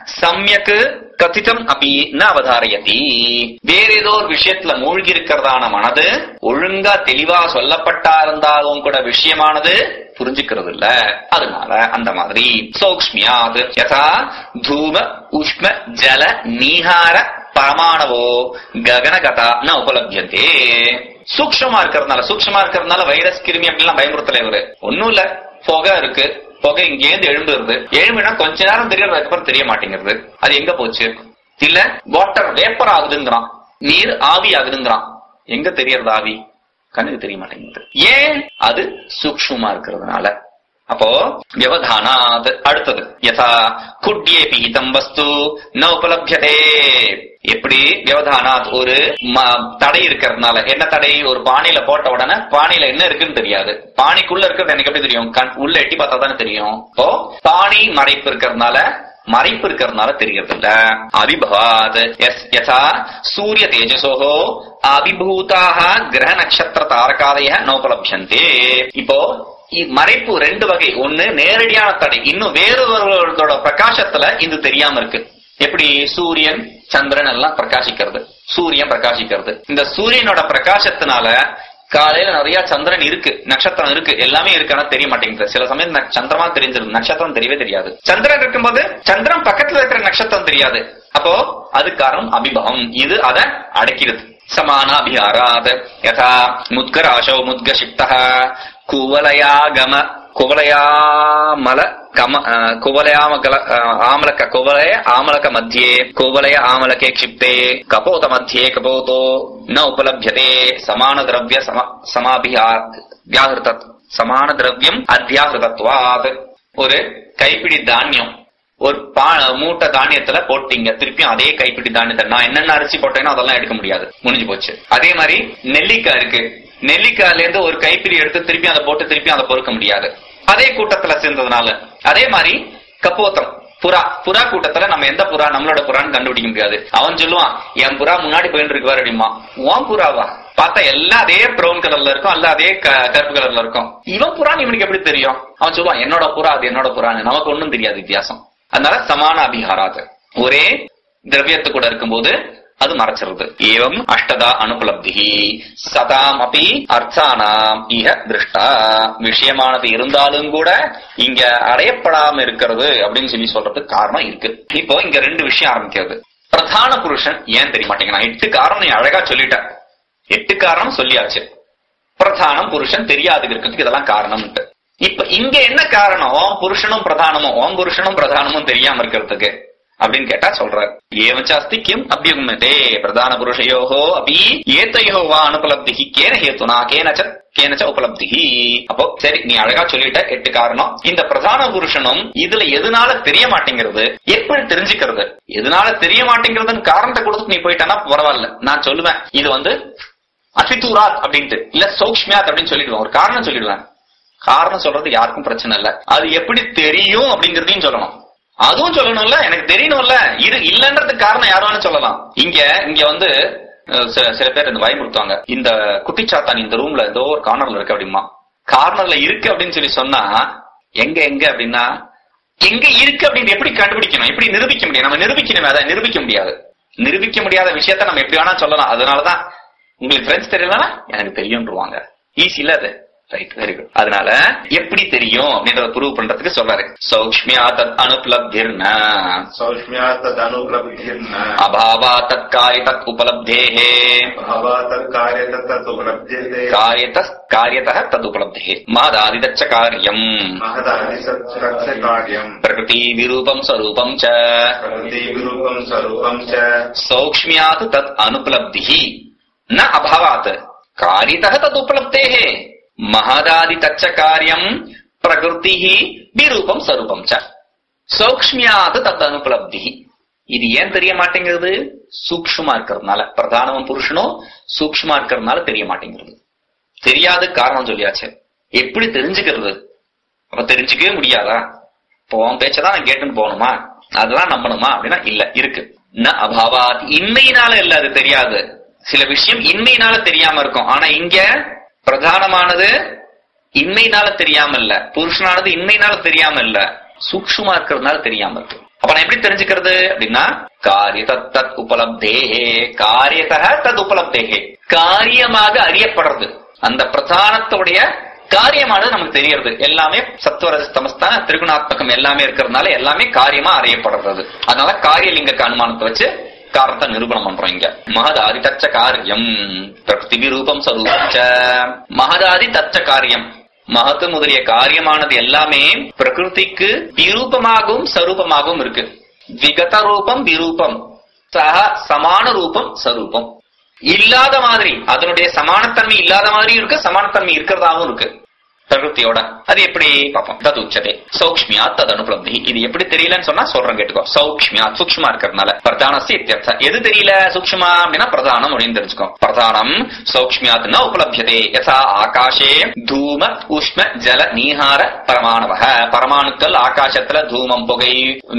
சமயக் கதிதம் அப்படி ந அவதாரயதி வேற ஏதோ ஒரு விஷயத்துல மூழ்கி இருக்கிறதான மனது ஒழுங்கா தெளிவா சொல்லப்பட்டா இருந்தாலும் கூட விஷயமானது புரிஞ்சுக்கிறது இல்ல அதனால அந்த மாதிரி சௌக்ஷ்மியாத் யதா தூம உஷ்ம ஜல நீஹார பரமாணவோ ககனகதா ந உபலபியந்தே சூக்ஷமா இருக்கிறதுனால சூக்ஷமா இருக்கிறதுனால வைரஸ் கிருமி அப்படிலாம் பயமுறுத்தல இவரு ஒண்ணும் இல்ல புகை இருக்கு புகை இங்கேருந்து எழும்புறது எழும்பினா கொஞ்ச நேரம் தெரியறது அதுக்கப்புறம் தெரிய மாட்டேங்கிறது அது எங்க போச்சு இல்ல வாட்டர் வேப்பர் ஆகுதுங்கிறான் நீர் ஆவி ஆகுதுங்கிறான் எங்க தெரியறது ஆவி கண்ணுக்கு தெரிய மாட்டேங்குது ஏன் அது சூக்ஷ்மமா இருக்கிறதுனால அப்போ வியவதானாத் அடுத்தது யதா குட்யே பீதம் வஸ்து ந உபலபியதே எப்படி வியவதானாத் ஒரு ம- தடை இருக்கிறதுனால என்ன தடை ஒரு பானையில போட்ட உடனே பானையில என்ன இருக்குன்னு தெரியாது பானைக்குள்ள இருக்கிறது எனக்கு எப்படி தெரியும் கண் உள்ள எட்டி பார்த்தா தானே தெரியும் இப்போ பானை மறைப்பு இருக்கிறதுனால மறைப்பு இருக்கிறதுனால தெரியறது இல்ல அபிபவாத் எஸ் யதா சூரிய தேஜசோஹோ அபிபூதாக கிரக நட்சத்திர தாரகாதய நோபலபியந்தே இப்போ இ- மறைப்பு ரெண்டு வகை ஒண்ணு நேரடியான தடை இன்னும் வேறொருவரோட பிரகாசத்துல இது தெரியாம இருக்கு எப்படி சூரியன் சந்திரன் எல்லாம் பிரகாசிக்கிறது சூரியன் பிரகாசிக்கிறது இந்த சூரியனோட பிரகாசத்தினால காலையில நிறைய சந்திரன் இருக்கு நட்சத்திரம் இருக்கு எல்லாமே இருக்கு ஆனா தெரிய மாட்டேங்குது சில சமயம் ந- சந்திரமா தெரிஞ்சிருது நட்சத்திரம் தெரியவே தெரியாது சந்திரன் இருக்கும்போது சந்திரன் பக்கத்துல இருக்கிற நட்சத்திரம் தெரியாது அப்போ அது காரணம் அபிபவம் இது அதை அடக்கிறது சமானாபிஹாராத் யதா முத்கராசோ முத்கஷிப்தः குவலயாகம குவலயாமல கம அஹ், குவலயாமகல அஹ், ஆமலக குவலய ஆமலக மத்தியே குவலய ஆமலके क्षिप्ते कपोत मध्ये कपोतो न उपलभ्यते समान द्रव्य सम சமாபியாகிருத சமான திரவியம் அத்தியாகிருதத்வாத் ஒரு கைப்பிடி தானியம் ஒரு பா மூட்டை தானியத்துல போட்டீங்க திருப்பியும் அதே கைப்பிடி தானியத்தை நான் என்னென்ன அரிசி போட்டேனோ அதெல்லாம் எடுக்க முடியாது முடிஞ்சு போச்சு அதே மாதிரி நெல்லிக்காய் இருக்கு நெல்லிக்காயில இருந்து ஒரு கைப்பிடி எடுத்து திருப்பி அதை போட்டு திருப்பி அதை பொறுக்க முடியாது அதே கூட்டத்துல சேர்ந்ததுனால அதே மாதிரி கப்போத்தம் புறா புறா கூட்டத்துல நம்ம எந்த புறா நம்மளோட புறான்னு கண்டுபிடிக்க முடியாது அவன் சொல்லுவான் என் புறா முன்னாடி போயிட்டு இருக்கு பாரு அப்படிமா உன் புறாவா பார்த்தா எல்லாம் அதே ப்ரௌன் கலர்ல இருக்கும் எல்லாம் அதே க- கருப்பு கலர்ல இருக்கும் இவன் புறான்னு இவனுக்கு எப்படி தெரியும் அவன் சொல்லுவான் என்னோட புறா அது என்னோட புறான்னு நமக்கு ஒண்ணும் தெரியாது வித்தியாசம் அதனால சமான அபிஹாராது ஒரே திரவியத்து கூட இருக்கும்போது அது மறைச்சிருது ஏவம் அஷ்டதா அனுபலப்தி சதாம் அப்படி அர்த்தானாம் இஹ திருஷ்டா விஷயமானது இருந்தாலும் கூட இங்க அடையப்படாம இருக்கிறது அப்படின்னு சொல்லி சொல்றதுக்கு காரணம் இருக்கு இப்போ இங்க ரெண்டு விஷயம் ஆரம்பிக்கிறது பிரதான புருஷன் ஏன் தெரிய மாட்டேங்கிறான் எட்டு காரணம் நீ அழகா சொல்லிட்ட எட்டு காரணம் சொல்லியாச்சு பிரதானம் புருஷன் தெரியாது இருக்கிறதுக்கு இதெல்லாம் காரணம்ட்டு இப்ப இங்க என்ன காரணம் ஓம் புருஷனும் பிரதானமும் ஓம் புருஷனும் பிரதானமும் தெரியாம இருக்கிறதுக்கு அப்படின்னு கேட்டா சொல்றார் ஏவச்சாஸ்தி கிம் அபியுக்மதே பிரதான புருஷயோகோ அபி ஏத்தையோ வா அனுபலப்தி கேன ஹேத்துனா கேனச்ச கேனச்ச உபலப்தி அப்போ சரி நீ அழகா சொல்லிட்ட எட்டு காரணம் இந்த பிரதான புருஷனும் இதுல எதனால தெரிய மாட்டேங்கிறது எப்படி தெரிஞ்சுக்கிறது எதனால தெரிய மாட்டேங்கிறதுன்னு காரணத்தை கொடுத்து நீ போயிட்டானா பரவாயில்ல நான் சொல்லுவேன் இது வந்து அசிதூராத் அப்படின்ட்டு இல்ல சௌக்ஷ்மியாத் அப்படின்னு சொல்லிடுவேன் ஒரு காரணம் சொல்லிடுவேன் காரணம் சொல்றது யாருக்கும் பிரச்சனை இல்ல அது எப்படி தெரியும் அப்படிங்கறதையும் சொல்லணும் அதுவும் சொல்லணும்ல எனக்கு தெரியணும்ல இது இல்லன்றதுக்கு காரணம் யாரும் சொல்லலாம் இங்க இங்க வந்து அஹ், சில சில பேர் இந்த பயமுறுத்துவாங்க இந்த குட்டிச்சாத்தான் இந்த ரூம்ல ஏதோ ஒரு கார்னர்ல இருக்கு அப்படிமா கார்னர்ல இருக்கு அப்படின்னு சொல்லி சொன்னா எங்க எங்க அப்படின்னா எங்க இருக்கு அப்படின்னு எப்படி கண்டுபிடிக்கணும் எப்படி நிரூபிக்க முடியும் நம்ம நிரூபிக்கணுமே அதை நிரூபிக்க முடியாது நிரூபிக்க முடியாத விஷயத்த நம்ம எப்படி வேணா சொல்லலாம் அதனாலதான் உங்களுக்கு பிரெஞ்சு தெரியலனா எனக்கு தெரியும்ன்றவாங்க ஈஸி இல்ல அது ரைட் வெரி குட் அதனால எப்படி தெரியும் அப்படின்றத ப்ரூவ் பண்றதுக்கு சொல்றாரு சௌக்ஷ்மியா தத் அனுப்லப்திர்ன सौक्ष्म्या तदनुपलब्धिर्न அபாவா தத் காரி தத் உபலப்தேஹே भावा तत्कार्य तत्तदुपलब्ध्यते காரியத காரியதः தத் உபலப்தேஹே மாதாதிதச்ச காரியம் महदादिसत्सस्य कार्यम् பிரகிருதி விரூபம் ஸ்வரூபம் ச प्रकृतिविरूपम् स्वरूपम् च सौक्ष्म्यात् तत् अनुपलब्धिः न अभवात् कारितः तदुपलब्धेः महदादितच्च कार्यम् प्रकृतिः विरूपம் स्वरूपம் च சௌக்ஷ்மியாத் தத் அனுபலப்தி இது ஏன் தெரிய மாட்டேங்கிறது சூக்ஷ்மமா இருக்கிறதுனால பிரதானமும் புருஷனும் சூக்ஷ்மா இருக்கிறதுனால தெரிய மாட்டேங்கிறது தெரியாத காரணம் சொல்லியாச்சு எப்படி தெரிஞ்சுக்கிறது அப்ப தெரிஞ்சுக்கவே முடியாதா இப்போ உன் பேச்சதான் நான் கேட்டுன்னு போகணுமா அதெல்லாம் நம்பணுமா அப்படின்னா இல்ல இருக்கு ந அபாவாத் இன்மையினால இல்ல அது தெரியாது சில விஷயம் இன்மையினால தெரியாம இருக்கும் ஆனா இங்க பிரதானமானது இன்மையினால தெரியாம இல்ல புருஷனானது இன்மையினால தெரியாம இல்ல சூக்ஷ்மமா இருக்கிறதுனால தெரியாம இருக்கு அப்ப நான் எப்படி தெரிஞ்சுக்கிறது அப்படின்னா காரிய தத் தத் உபலப்தே காரியத்தக தத் உபலப்தேகே காரியமாக அறியப்படுறது அந்த பிரதானத்துடைய காரியமானது நமக்கு தெரியறது எல்லாமே சத்துவரஜ தமஸ்தான திரிகுணாத்மகம் எல்லாமே இருக்கிறதுனால எல்லாமே காரியமா அறியப்படுறது அதனால காரியலிங்க அனுமானத்தை வச்சு காரணத்தை நிரூபணம் பண்றோம் இங்க மகதாதி தச்ச காரியம் பிரகிருதி ரூபம் ஸ்வரூபம் ச மகதாதி தச்ச காரியம் மகத்து முதலிய காரியமானது எல்லாமே பிரகிருதிக்கு விரூபமாகவும் சரூபமாகவும் இருக்கு விகத ரூபம் விரூபம் சக சமான ரூபம் சரூபம் இல்லாத மாதிரி அதனுடைய சமானத்தன்மை இல்லாத மாதிரி இருக்கு சமானத்தன்மை இருக்கிறதாவும் இருக்கு பிரகிருத்தியோட அது எப்படி பார்ப்போம் தது உச்சதே சௌக்ஷ்மியா தது அனுபலப்தி இது எப்படி தெரியலன்னு சொன்னா சொல்றேன் கேட்டுக்கோ சௌக்ஷ்மியா சூக்ஷ்மா இருக்கிறதுனால பிரதானசி இத்தியர்த்தம் எது தெரியல சூக்ஷ்மா அப்படின்னா பிரதானம் அப்படின்னு தெரிஞ்சுக்கோ பிரதானம் சௌக்ஷ்மியாத் ந உபலபியதே யதா ஆகாஷே தூம உஷ்ம ஜல நீஹார பரமாணவக பரமாணுக்கள் ஆகாசத்துல தூமம் புகை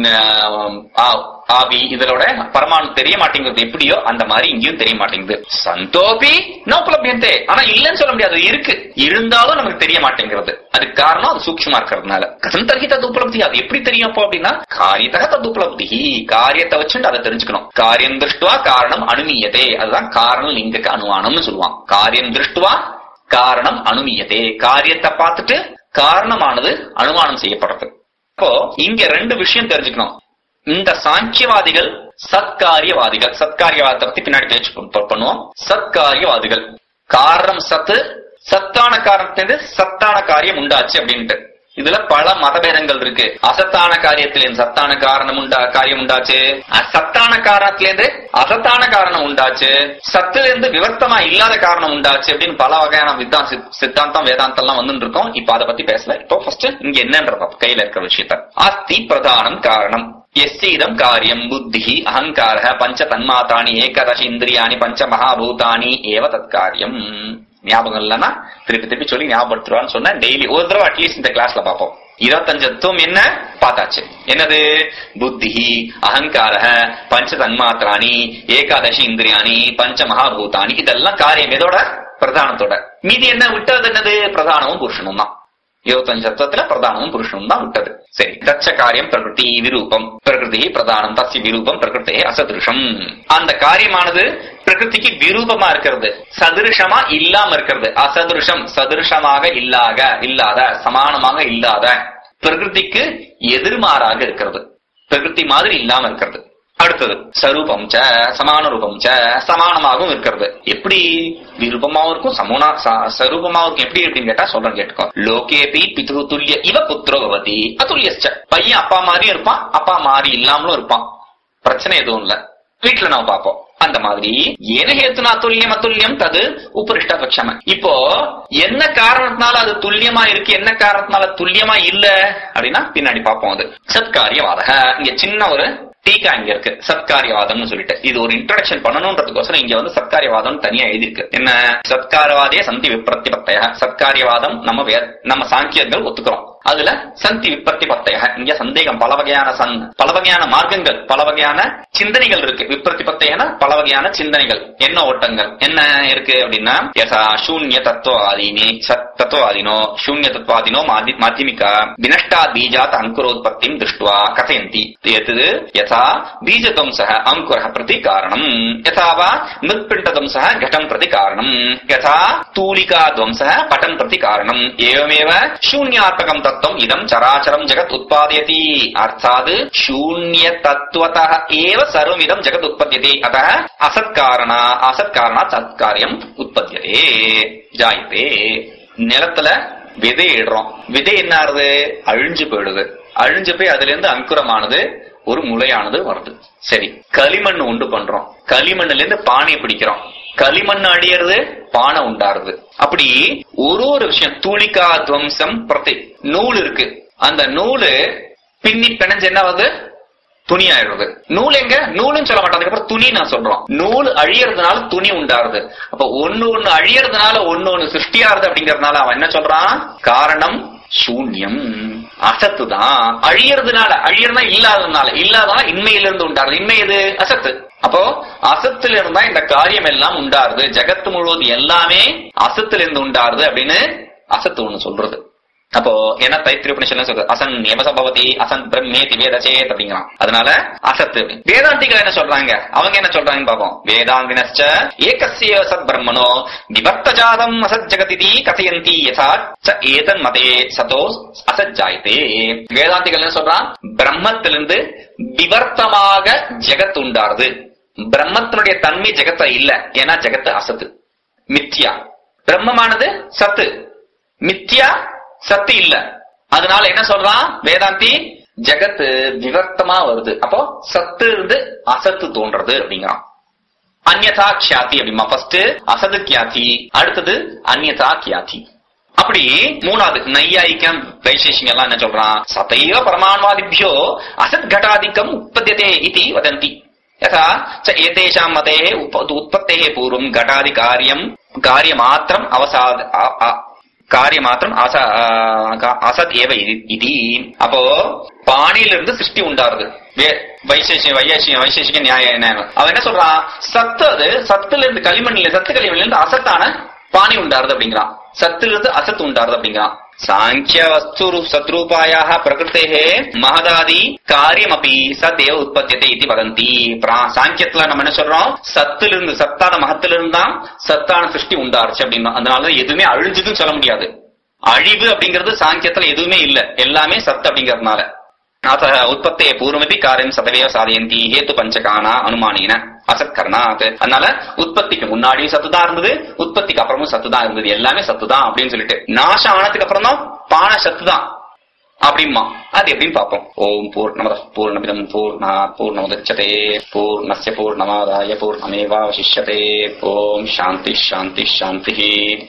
ந- ஆ- ஆவி இதோட பரமாணு தெரிய மாட்டேங்குது எப்படியோ அந்த மாதிரி இங்கேயும் தெரிய மாட்டேங்குது சந்தோபி ந உபலபியந்தே ஆனா இல்லைன்னு சொல்ல முடியாது இருக்கு இருந்தாலும் நமக்கு தெரிய மாட்டேங்கிறது அதுக்கு காரணம் அது சூக்ஷ்மா இருக்கிறதுனால கதம் தர்ஹி தது உபலப்தி அது எப்படி தெரியும் அப்போ அப்படின்னா காரியத்தக தது உபலப்தி காரியத்தை வச்சுட்டு அதை தெரிஞ்சுக்கணும் காரியம் திருஷ்டுவா காரணம் அனுமீயதே அதுதான் காரணம் லிங்கக்கு அனுமானம்னு சொல்லுவான் காரியம் திருஷ்டுவா காரணம் அனுமீயதே காரியத்தை பார்த்துட்டு காரணமானது அனுமானம் செய்யப்படுறது அப்போ இங்க ரெண்டு விஷயம் தெரிஞ்சுக்கணும் இந்த சாங்கியவாதிகள் சத்காரியவாதிகள் சத்காரியவாதத்தை பத்தி பின்னாடி பேச்சு ப- பண்ணுவோம் சத்காரியவாதிகள் காரணம் சத்து சத்தான காரணத்திலிருந்து சத்தான காரியம் உண்டாச்சு அப்படின்ட்டு இதுல பல மதபேதங்கள் இருக்கு அசத்தான காரியத்திலிருந்து சத்தான காரணம் உண்டா காரியம் உண்டாச்சு அசத்தான காரணத்திலிருந்து அசத்தான காரணம் உண்டாச்சு சத்துல இருந்து விவர்த்தமா இல்லாத காரணம் உண்டாச்சு அப்படின்னு பல வகையான வித்தா சித்- சித்தாந்தம் வேதாந்தம் எல்லாம் வந்துட்டு இருக்கோம் இப்ப அதை பத்தி பேசல இப்போ ஃபர்ஸ்ட் இங்க என்னன்ற பார்ப்போம். கையில இருக்கிற விஷயத்த அஸ்தி பிரதானம் காரணம் எஸ்ஸீதம் காரியம் புத்தி அகங்கார பஞ்ச தன்மாத்தானி ஏகதச இந்திரியாணி பஞ்ச மகாபூதானி ஏவ தற்காரியம் ஞாபகம் இல்லைன்னா திருப்பி திருப்பி சொல்லி ஞாபகப்படுத்துவான்னு சொன்னேன் டெய்லி ஒரு தடவை அட்லீஸ்ட் இந்த கிளாஸ்ல பார்ப்போம் இருபத்தஞ்சு தத்துவம் என்ன பார்த்தாச்சு என்னது புத்தி அகங்கார பஞ்ச தன்மாத்திராணி ஏகாதசி இந்திரியாணி பஞ்ச மகாபூதானி இதெல்லாம் காரியம் எதோட பிரதானத்தோட மீதி என்ன விட்டது என்னது பிரதானமும் புருஷனும் தான் இருபத்தஞ்சு தத்துவத்துல பிரதானமும் புருஷனும் தான் விட்டது சரி தச்ச காரியம் பிரகிருதி விரூபம் பிரகிருதி பிரதானம் தஸ்ய விரூபம் பிரகிருத்தே அசதிருஷம் அந்த காரியமானது பிரகிருதிக்கு விரூபமா இருக்கிறது சதிருஷமா இல்லாம இருக்கிறது அசதிருஷம் சதிருஷமாக இல்லாத இல்லாத சமானமாக இல்லாத பிரகிருதிக்கு எதிர்மாறாக இருக்கிறது பிரகிருதி மாதிரி இல்லாம இருக்கிறது அடுத்தது சரூபம் ச சமான ரூபம் ச சமானமாகவும் இருக்கிறது எப்படி விருப்பமாவும் இருக்கும் சமூனா ச- சரூபமாவும் இருக்கும் எப்படி அப்படின்னு கேட்டா சொல்றேன் கேட்டுக்கோ லோகேபி பிது துல்லிய இவ புத்திரோ பவதி அதுல்யச்ச பையன் அப்பா மாதிரியும் இருப்பான் அப்பா மாதிரி இல்லாமலும் இருப்பான் பிரச்சனை எதுவும் இல்ல வீட்டுல நம்ம பார்ப்போம் அந்த மாதிரி ஏன ஹேத்துனா துல்லியம் அத்துல்லியம் தது உபரிஷ்ட பட்சம இப்போ என்ன காரணத்தினால அது துல்லியமா இருக்கு என்ன காரணத்தினால துல்லியமா இல்ல அப்படின்னா பின்னாடி பார்ப்போம் அது சத்காரியவாதக இங்க சின்ன ஒரு டீகா இங்க இருக்கு சத்காரியவாதம்னு சொல்லிட்டு இது ஒரு இன்ட்ரடக்ஷன் பண்ணணும்ன்றதுக்கோசரம் இங்க வந்து சத்காரியவாதம் தனியா எழுதியிருக்கு என்ன சத்காரவாதே சந்தி விப்ரத்திபத்தய சத்காரியவாதம் நம்ம வே- நம்ம சாங்கியர்கள் ஒத்துக்கிறோம் அதுல சந்தி விப்ரத்திபத்தய இங்க சந்தேகம் பல வகையான சந் பல வகையான மார்க்கங்கள் பல வகையான சிந்தனைகள் இருக்கு விப்ரத்திபத்தையன பல வகையான சிந்தனைகள் என்ன ஓட்டங்கள் என்ன இருக்கு அப்படின்னா யசா சூன்ய தத்துவாதீனி சத் தத்துவாதினோ சூன்ய தத்துவாதினோ மாதி- மாத்தியமிகா வினஷ்டா பீஜாத் அங்குரோத்பத்திம் திருஷ்டுவா கथयन्ति यत् यथा बीजध्वंसः अङ्कुरः प्रति कारणम् यथा वा मृत्पिण्डध्वंसः घटम् प्रति कारणम् यथा तूलिकाध्वंसः पटम् प्रति कारणम् एवमेव शून्यात्मकम् तत्त्वम् इदम् चराचरम् जगत् उत्पादयति अर्थात् शून्यतत्त्वतः एव सर्वमिदम् जगत् उत्पद्यते अतः असत्कारणा असत्कारणात् सत्कार्यम् उत्पद्यते जायते நிலத்துல விதை இடுறோம் விதை என்ன ஆறுது அழிஞ்சு போயிடுது அழிஞ்சு போய் அதுல இருந்து அங்குரமானது ஒரு முளையானது வருது சரி களிமண் உண்டு பண்றோம் களிமண்ணுல இருந்து பானையை பிடிக்கிறோம் களிமண் அழியறது பானை உண்டாருது அப்படி ஒரு ஒரு விஷயம் தூளிகா துவம்சம் பிரதி நூல் இருக்கு அந்த நூலு பின்னி பிணைஞ்சு என்ன ஆகுது துணி ஆயிடுறது நூல் எங்க நூலுன்னு சொல்ல மாட்டோம் அதுக்கப்புறம் துணி நான் சொல்றோம் நூல் அழியறதுனால துணி உண்டாருது அப்ப ஒண்ணு ஒண்ணு அழியறதுனால ஒண்ணு ஒண்ணு சிருஷ்டியாருது அப்படிங்கறதுனால அவன் என்ன சொல்றான் காரணம் சூன்யம் அசத்து தான் அழியறதுனால அழியறதுனா இல்லாததுனால இல்லாதனால இன்மையிலிருந்து உண்டாருது இன்மை எது அசத்து அப்போ அசத்துல இருந்தா இந்த காரியம் எல்லாம் உண்டாருது ஜகத்து முழுவதும் எல்லாமே அசத்துல இருந்து உண்டாருது அப்படின்னு அசத்து ஒண்ணு சொல்றது அப்போ என்ன தைத்திரிய உபனிஷத்துல சொல்றது அசன் எமசபவதி அசன் பிரம்மேதி வேதச்சேத் அப்படிங்கிறான் அதனால அசத்து வேதாந்திகள் என்ன சொல்றாங்க அவங்க என்ன சொல்றாங்கன்னு பாப்போம் வேதாந்தினச்ச ஏகஸ்ய சத் பிரம்மனோ விவர்த்தஜாதம் அசத் ஜகதிதி கதையந்தி யதா ச ஏதன் மதே சதோ அசஜ்ஜாயத்தே வேதாந்திகள் என்ன சொல்றான் பிரம்மத்திலிருந்து விவர்த்தமாக ஜெகத் உண்டாருது பிரம்மத்தினுடைய தன்மை ஜெகத்த இல்ல ஏன்னா ஜெகத்து அசத்து மித்யா பிரம்மமானது சத்து மித்யா சத்து இல்ல அதனால என்ன சொல்றான் வேதாந்தி ஜெகத்து விவர்த்தமா வருது அப்போ சத்து இருந்து அசத்து தோன்றது அப்படிங்கிறான் அந்யதா கியாதி அப்படிமா ஃபர்ஸ்ட் அசது கியாதி அடுத்தது அந்யதா கியாதி அப்படி மூணாவது நையாயிக்கம் வைசேஷிகம் எல்லாம் என்ன சொல்றான் சதைவ பரமான்வாதிபியோ அசத் கட்டாதிக்கம் உற்பத்தியதே இது வதந்தி यथा च एतेषां मतेः उप- उत्पत्तेः पूर्वं घटादि कार्यं कार्यमात्रम् अवसाद अ- अ- காரியமாத்திரம் அச ஆ, க- அசத் ஏவ இதி- இதி அப்போ பாணியிலிருந்து சிருஷ்டி உண்டாருது வே- வைசேஷி வையேஷி வைசேஷிக நியாய நியாயம் அவன் என்ன சொல்றான் சத்து அது சத்துல இருந்து களிமண்ணில சத்து களிமண்ல இருந்து அசத்தான பாணி உண்டாருது அப்படிங்கிறான் சத்திலிருந்து அசத் உண்டாருது அப்படிங்கிறான் சாங்கிய வஸ்து சத்ரூபாயாக பிரகிருத்தே மகதாதி காரியமபி சத்தேவ உற்பத்தியத்தை இது வதந்தி பிரா- சாங்கியத்துல நம்ம என்ன சொல்றோம் சத்திலிருந்து சத்தான மகத்திலிருந்து தான் சத்தான சிருஷ்டி உண்டாருச்சு அப்படின்னா அதனால எதுவுமே அழிஞ்சதுன்னு சொல்ல முடியாது அழிவு அப்படிங்கிறது சாங்கியத்துல எதுவுமே இல்ல எல்லாமே சத்து அப்படிங்கறதுனால அத உற்பத்தியை பூர்வமபி காரியம் சதவேவ சாதயந்தி ஹேத்து பஞ்சகானா அனுமானின அசத்கரணாத் அதனால உற்பத்திக்கு முன்னாடியும் சத்துதான் இருந்தது உற்பத்திக்கு அப்புறமும் சத்துதான் இருந்தது எல்லாமே சத்துதான் அப்படின்னு சொல்லிட்டு நாசம் ஆனதுக்கு அப்புறம் தான் பான சத்துதான் அப்படிமா அது எப்படின்னு பார்ப்போம் ஓம் பூர்ணமத பூர்ணமிதம் பூர்ணா பூர்ணமுதச்சதே பூர்ணஸ்ய பூர்ணமாதாய பூர்ணமேவாவசிஷ்யதே ஓம் சாந்தி சாந்தி சாந்தி